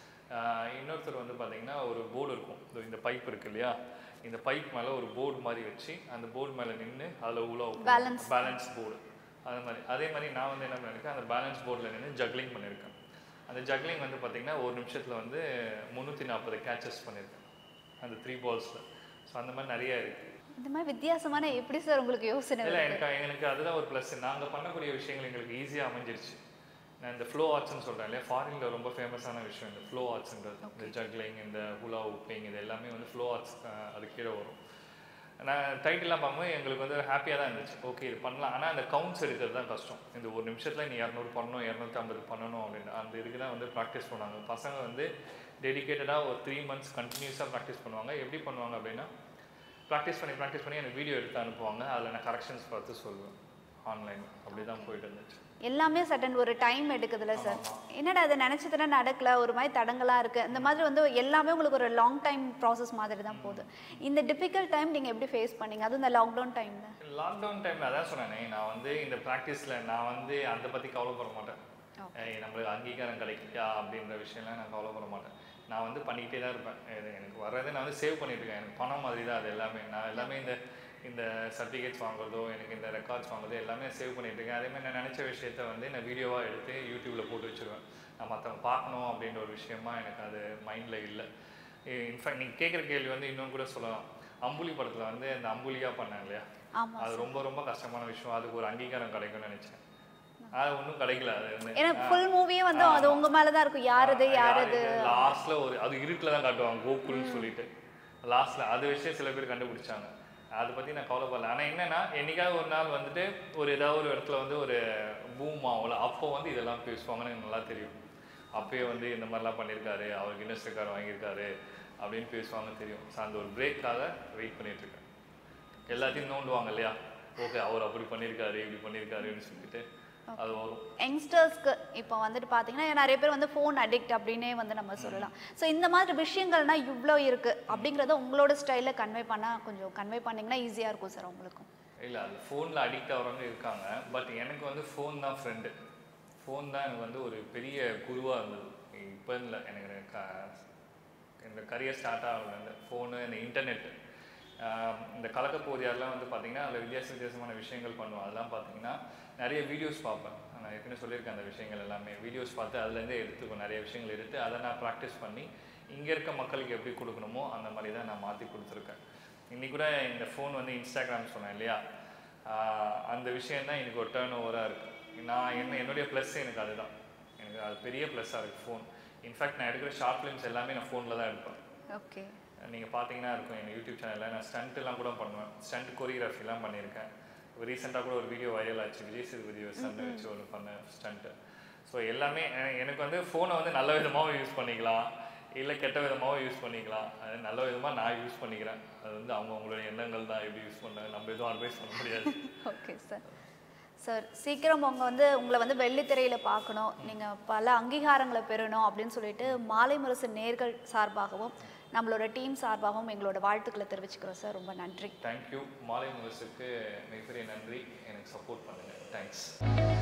ஆஹ் இன்னொருத்தர் வந்து பார்த்தீங்கன்னா ஒரு போர்டு இருக்கும் இதோ இந்த பைப் இருக்கு இல்லையா இந்த பைப் மேலே ஒரு போர்டு மாதிரி வச்சு அந்த போர்டு மேலே நின்று அதில் உலா Balance. பேலன்ஸ் போர்டு அது மாதிரி அதே மாதிரி நான் வந்து என்ன பண்ணியிருக்கேன் அந்த பேலன்ஸ் போர்டில் நின்று ஜக்லிங் பண்ணியிருக்கேன் அந்த ஜக்லிங் வந்து பார்த்தீங்கன்னா ஒரு நிமிஷத்தில் வந்து முந்நூற்றி நாற்பது கேச்சஸ் பண்ணியிருக்கேன் அந்த த்ரீ பால்ஸில் ஸோ அந்த மாதிரி நிறைய இருக்குது இந்த மாதிரி வித்தியாசமான எப்படி சார் உங்களுக்கு யோசனை இல்லை வருது? எனக்கு எனக்கு அதுதான் ஒரு ப்ளஸ் நாங்கள் பண்ணக்கூடிய விஷயங்கள் எங்களுக்கு ஈஸியாக அமைஞ்சிருச்சு நான் இந்த ஃப்ளோ ஆர்ட்ஸ்னு சொல்கிறேன் இல்லையா ஃபாரினில் ரொம்ப ஃபேமஸான விஷயம் இந்த ஃப்ளோ ஆர்ட்ஸ்ன்றது இந்த ஜக்லிங் இந்த ஹுலா உப்பிங் இது எல்லாமே வந்து ஃப்ளோ ஆர்ட்ஸ் அது கீழே வரும் நான் டைட்டிலாம் பார்க்கும்போது எங்களுக்கு வந்து ஹாப்பியாக தான் இருந்துச்சு ஓகே இது பண்ணலாம் ஆனால் அந்த கவுண்ட்ஸ் எடுக்கிறது தான் கஷ்டம் இந்த ஒரு நிமிஷத்தில் நீ இரநூறு பண்ணணும் இரநூத்தி ஐம்பது பண்ணணும் அப்படின்னு அந்த இதுக்கு தான் வந்து ப்ராக்டிஸ் பண்ணுவாங்க பசங்க வந்து டெடிக்கேட்டடாக ஒரு த்ரீ மந்த்ஸ் கண்டினியூஸாக ப்ராக்டிஸ் பண்ணுவாங்க எப்படி பண்ணுவாங்க அப்படின்னா ப்ராக்டிஸ் பண்ணி ப்ராக்டிஸ் பண்ணி எனக்கு வீடியோ எடுத்து அனுப்புவாங்க அதில் நான் கரெக்ஷன்ஸ் பார்த்து சொல்லுவேன் ஆன்லைன் அப்படி தான் போயிட்டு இருந்துச்சு எல்லாமே சட்டன் ஒரு டைம் எடுக்குதுல்ல சார் என்னடா அதை நினைச்சதுனா நடக்கல ஒரு மாதிரி தடங்கலா இருக்கு இந்த மாதிரி வந்து எல்லாமே உங்களுக்கு ஒரு லாங் டைம் ப்ராசஸ் மாதிரி தான் போகுது இந்த டிஃபிகல்ட் டைம் நீங்க எப்படி ஃபேஸ் பண்ணீங்க அதுவும் இந்த லாக்டவுன் டைம்ல லாக்டவுன் டைமில் அதான் சொன்னேனே நான் வந்து இந்த ப்ராக்டிஸில் நான் வந்து அதை பற்றி கவலைப்பட மாட்டேன் ஏய், நம்மளுக்கு அங்கீகாரம் கிடைக்கலையா அப்படின்ற விஷயம்லாம் நான் கவலைப்பட மாட்டேன் நான் வந்து பண்ணிக்கிட்டே தான் இருப்பேன் இது எனக்கு வர்றதை நான் வந்து சேவ் பண்ணிட்டு இருக்கேன் எனக்கு பணம் மாதிரி தான் அது எல்லாமே நான் எல்லாமே இந்த இந்த சர்டிஃபிகேட்ஸ் வாங்குறதோ எனக்கு இந்த ரெக்கார்ட்ஸ் வாங்குறதோ எல்லாமே சேவ் பண்ணிட்டு இருக்கேன் அதே மாதிரி நான் நினச்ச விஷயத்த வந்து நான் வீடியோவாக எடுத்து யூடியூப்பில் போட்டு வச்சிருவேன் நான் மற்றவங்க பார்க்கணும் அப்படின்ற ஒரு விஷயமா எனக்கு அது மைண்டில் இல்லை இன்ஃபேக்ட் நீங்கள் கேட்குற கேள்வி வந்து இன்னும் கூட சொல்லலாம் அம்புலி படத்தில் வந்து அந்த அம்புலியாக பண்ணேன் இல்லையா ஆமா அது ரொம்ப ரொம்ப கஷ்டமான விஷயம் அதுக்கு ஒரு அங்கீகாரம் கிடைக்கும்னு நினைச்சேன் அது ஒன்றும் கிடைக்கல அது வந்து ஏன்னா ஃபுல் மூவியே வந்து அது உங்க மேல தான் இருக்கும் யாரது யாரது லாஸ்ட்ல ஒரு அது இருட்டில் தான் காட்டுவாங்க கோகுல்னு சொல்லிட்டு லாஸ்ட்ல அது வச்சே சில பேர் கண்டுபிடிச்சாங்க அதை பத்தி நான் கவலைப்படல ஆனா என்னன்னா என்னைக்காவது ஒரு நாள் வந்துட்டு ஒரு ஏதாவது ஒரு இடத்துல வந்து ஒரு பூம் ஆகும்ல அப்போ வந்து இதெல்லாம் பேசுவாங்கன்னு எனக்கு நல்லா தெரியும் அப்பயே வந்து இந்த மாதிரிலாம் பண்ணியிருக்காரு அவர் கின்னஸ் ரெக்கார்ட் வாங்கியிருக்காரு அப்படின்னு பேசுவாங்க தெரியும் ஸோ அந்த ஒரு பிரேக்காக வெயிட் பண்ணிட்டு இருக்கேன் எல்லாத்தையும் நோண்டுவாங்க இல்லையா ஓகே அவர் அப்படி பண்ணியிருக்காரு இப்படி பண்ணியிருக்காருன்னு சொல்லிட்டு அது வரும் யங்ஸ்டர்ஸ்க்கு இப்போ வந்துட்டு பார்த்தீங்கன்னா நிறைய பேர் வந்து ஃபோன் அடிக்ட் அப்படின்னே வந்து நம்ம சொல்லலாம் ஸோ இந்த மாதிரி விஷயங்கள்னா இவ்வளோ இருக்குது அப்படிங்கிறத உங்களோட ஸ்டைலில் கன்வே பண்ணால் கொஞ்சம் கன்வே பண்ணிங்கன்னா ஈஸியாக இருக்கும் சார் உங்களுக்கும் இல்லை அது ஃபோனில் அடிக்ட் ஆகிறவங்க இருக்காங்க பட் எனக்கு வந்து ஃபோன் தான் ஃப்ரெண்டு ஃபோன் தான் எனக்கு வந்து ஒரு பெரிய குருவாக இருந்தது இப்போ இல்லை எனக்கு க இந்த கரியர் ஸ்டார்ட் ஆகல ஃபோனு இந்த இன்டர்நெட் இந்த கலக்கப்போதியாரெலாம் வந்து பார்த்தீங்கன்னா அதில் வித்தியாச வித்தியாசமான விஷயங்கள் பண்ணுவோம் அதெல்லாம் பார்த்தீங்கன்னா நிறைய வீடியோஸ் பார்ப்பேன் நான் ஏற்கனவே சொல்லியிருக்கேன் அந்த விஷயங்கள் எல்லாமே வீடியோஸ் பார்த்து அதுலேருந்தே எடுத்துக்கோ நிறைய விஷயங்கள் எடுத்து அதை நான் ப்ராக்டிஸ் பண்ணி இங்கே இருக்க மக்களுக்கு எப்படி கொடுக்கணுமோ அந்த மாதிரி தான் நான் மாற்றி கொடுத்துருக்கேன் இன்னைக்கு கூட இந்த ஃபோன் வந்து இன்ஸ்டாகிராம் சொன்னேன் இல்லையா ஆஹ் அந்த விஷயம் தான் எனக்கு ஒரு டேர்ன் ஓவராக இருக்குது நான் என்ன என்னுடைய ப்ளஸ் எனக்கு அதுதான் எனக்கு அது பெரிய ப்ளஸ்ஸாக இருக்குது ஃபோன் இன்ஃபேக்ட் நான் எடுக்கிற ஷார்ட் ஃபிலிம்ஸ் எல்லாமே நான் ஃபோனில் தான் எடுப்பேன் ஓகே நீங்கள் பார்த்தீங்கன்னா இருக்கும் எங்கள் யூடியூப் சேனலில் நான் ஸ்டண்ட்லாம் கூட பண்ணுவேன் ஸ்டண்ட் கொரியோகிராஃபிலாம் பண்ணியிருக்கேன் ரீசெண்டாக கூட ஒரு வீடியோ வைரல் ஆச்சு விஜய் சேதுபதி சண்டை வச்சு ஒரு பண்ண ஸ்டண்ட்டு ஸோ எல்லாமே எ- எனக்கு வந்து ஃபோனை வந்து நல்ல விதமாகவும் யூஸ் பண்ணிக்கலாம் இல்லை கெட்ட விதமாகவும் யூஸ் பண்ணிக்கலாம் அது நல்ல விதமாக நான் யூஸ் பண்ணிக்கிறேன் அது வந்து அவங்க அவங்களுடைய எண்ணங்கள் தான் எப்படி யூஸ் பண்ணாங்க நம்ம எதுவும் அட்வைஸ் பண்ண முடியாது ஓகே சார் சார் சீக்கிரம் உங்க வந்து உங்களை வந்து வெள்ளித்திரையில பார்க்கணும் நீங்க பல அங்கீகாரங்களை பெறணும் அப்படின்னு சொல்லிட்டு மாலை முரசு நேர்கள் சார்பாகவும் நம்மளோட டீம் சார்பாகவும் எங்களோட வாழ்த்துக்களை தெரிவிச்சுக்கிறோம் சார் ரொம்ப நன்றி தேங்க்யூ மாலை முரசுக்கு மிகப்பெரிய நன்றி எனக்கு சப்போர்ட் பண்ணுங்கள் தேங்க்ஸ்